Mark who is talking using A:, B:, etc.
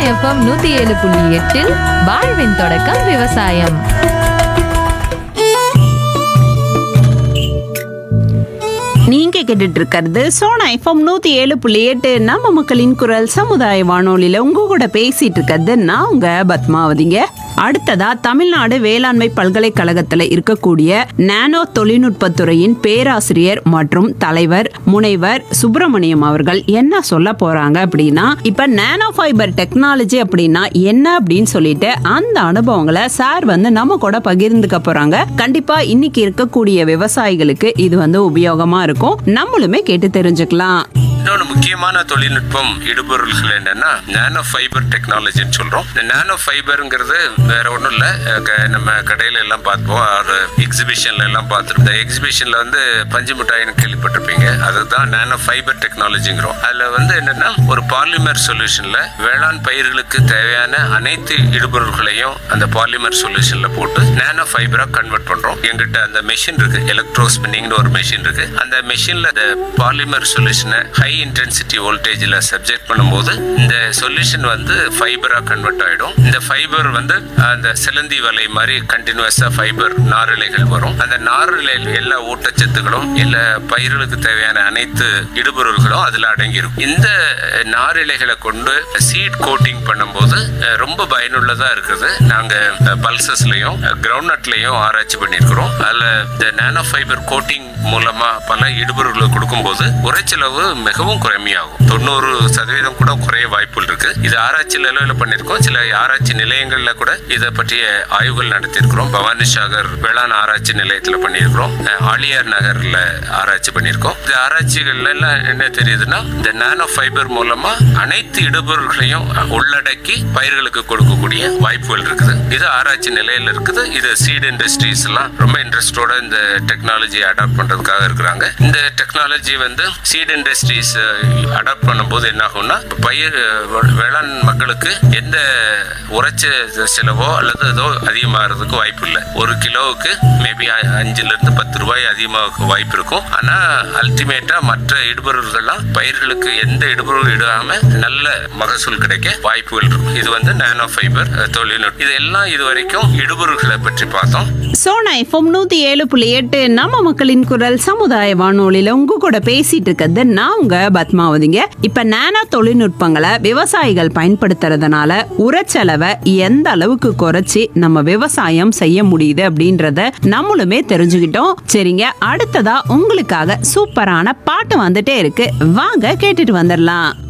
A: FM நூத்தி ஏழு புள்ளி எட்டில் வாழ்வின் தொடக்கம் விவசாயம்
B: நீங்க கேட்டுட்டு இருக்கிறது சோனா எஃப்எம் நூத்தி ஏழு புள்ளி எட்டு நம்ம மக்களின் குரல் சமுதாய வானொலியில உங்க கூட பேசிட்டு இருக்கிறது நான் உங்க பத்மாவதிங்க அடுத்ததா தமிழ்நாடு வேளாண்மை பல்கலைக்கழகத்துல இருக்கக்கூடிய நானோ தொழில்நுட்பத்துறையின் பேராசிரியர் மற்றும் தலைவர் முனைவர் சுப்பிரமணியம் அவர்கள் என்ன சொல்ல போறாங்க அப்படின்னா இப்ப நானோ ஃபைபர் டெக்னாலஜி அப்படின்னா என்ன அப்படின்னு சொல்லிட்டு அந்த அனுபவங்களை சார் வந்து நம்ம கூட பகிர்ந்துக்க போறாங்க கண்டிப்பா இன்னைக்கு இருக்கக்கூடிய விவசாயிகளுக்கு இது வந்து உபயோகமா இருக்கும் நம்மளுமே கேட்டு தெரிஞ்சுக்கலாம்
C: இன்னொன்று முக்கியமான தொழில்நுட்பம் இடுபொருள்கள் என்னன்னா நானோ ஃபைபர் டெக்னாலஜின்னு சொல்றோம் இந்த நானோ ஃபைபருங்கிறது வேற ஒன்றும் இல்லை நம்ம கடையில எல்லாம் பார்ப்போம் ஒரு எக்ஸிபிஷன்ல எல்லாம் பார்த்துருப்போம் இந்த எக்ஸிபிஷன்ல வந்து பஞ்சு மிட்டாயின்னு கேள்விப்பட்டிருப்பீங்க அதுதான் நானோ ஃபைபர் டெக்னாலஜிங்கிறோம் அதுல வந்து என்னன்னா ஒரு பாலிமர் சொல்யூஷன்ல வேளாண் பயிர்களுக்கு தேவையான அனைத்து இடுபொருள்களையும் அந்த பாலிமர் சொல்யூஷன்ல போட்டு நானோ ஃபைபரா கன்வெர்ட் பண்றோம் எங்கிட்ட அந்த மெஷின் இருக்கு எலக்ட்ரோ ஸ்பின்னிங்னு ஒரு மெஷின் இருக்கு அந்த மெஷின்ல அந்த பாலிமர் சொல்யூஷனை ஹை இன்டென்சிட்டி வோல்டேஜில் சப்ஜெக்ட் பண்ணும்போது இந்த சொல்யூஷன் வந்து ஃபைபரா கன்வெர்ட் ஆயிடும் இந்த ஃபைபர் வந்து அந்த சிலந்தி வலை மாதிரி கண்டினியூஸா ஃபைபர் நாரிழைகள் வரும் அந்த நாரிழை எல்லா ஊட்டச்சத்துக்களும் எல்லா பயிர்களுக்கு தேவையான அனைத்து இடுபொருள்களும் அதுல அடங்கியிருக்கும் இந்த நாரிழைகளை கொண்டு சீட் கோட்டிங் பண்ணும்போது அஹ், ரொம்ப பயனுள்ளதா இருக்குது நாங்க பல்சஸ்லயும் கிரவுண்ட் நட்லயும் ஆராய்ச்சி பண்ணியிருக்கிறோம் அதுல இந்த நானோ ஃபைபர் கோட்டிங் மூலமா பல இடுபொருள்களை கொடுக்கும்போது உரைச்செலவு மிகவும் குறைமையாகும் தொண்ணூறு சதவீதம் கூட குறைய வாய்ப்புகள் இருக்கு இது ஆராய்ச்சி நிலையில பண்ணியிருக்கோம் சில ஆராய்ச்சி நிலையங்கள்ல கூட இதை பற்றிய ஆய்வுகள் நடத்தியிருக்கிறோம் பவானி சாகர் வேளாண் ஆராய்ச்சி நிலையத்துல பண்ணியிருக்கிறோம் அஹ், ஆழியார் நகர்ல ஆராய்ச்சி பண்ணியிருக்கோம் இந்த ஆராய்ச்சிகள்ல எல்லாம் என்ன தெரியுதுன்னா இந்த நானோ ஃபைபர் மூலமா அனைத்து இடுபொருள்களையும் உள்ளடக்கி பயிர்களுக்கு கொடுக்கக்கூடிய வாய்ப்புகள் இருக்குது இது ஆராய்ச்சி நிலையில இருக்குது இது சீட் இண்டஸ்ட்ரீஸ் எல்லாம் ரொம்ப இன்ட்ரெஸ்டோட இந்த டெக்னாலஜி அடாப்ட் பண்றதுக்காக இருக்கிறாங்க இந்த டெக்னாலஜி வந்து சீட் இண்டஸ்ட்ரீஸ் அடாப்ட் பண்ணும்போது என்ன ஆகும்னா பயிர் அஹ், வேளாண் மக்களுக்கு எந்த உரைச்ச செலவோ அல்லது ஏதோ அதிகமாகிறதுக்கு வாய்ப்பு இல்லை ஒரு கிலோவுக்கு மேபி அஞ்சுல இருந்து பத்து ரூபாய் அதிகமாக வாய்ப்பு இருக்கும் ஆனா அல்டிமேட்டா மற்ற இடுபொருள்கள்லாம் பயிர்களுக்கு எந்த இடுபொருள் இடாம நல்ல மகசூல் கிடைக்க வாய்ப்புகள் இருக்கும் இது வந்து நானோ ஃபைபர் தொழில்நுட்பம் இதெல்லாம் இது வரைக்கும் இடுபொருள்களை பற்றி பார்த்தோம்
B: சோனா எஃப்எம் நூத்தி ஏழு புள்ளி எட்டு நம்ம மக்களின் குரல் சமுதாய வானொலியில உங்க கூட பேசிட்டு இருக்கிறது நான் உங்க பத்மாவதிங்க இப்ப நானோ தொழில்நுட்பங்களை விவசாயிகள் பயன்படுத்துறதுனால உரச்செலவை எந்த அளவுக்கு குறைச்சி நம்ம விவசாயம் செய்ய முடியுது அப்படின்றத நம்மளுமே தெரிஞ்சுக்கிட்டோம் சரிங்க அடுத்ததா உங்களுக்காக சூப்பரான பாட்டு வந்துட்டே இருக்கு வாங்க கேட்டுட்டு வந்துடலாம்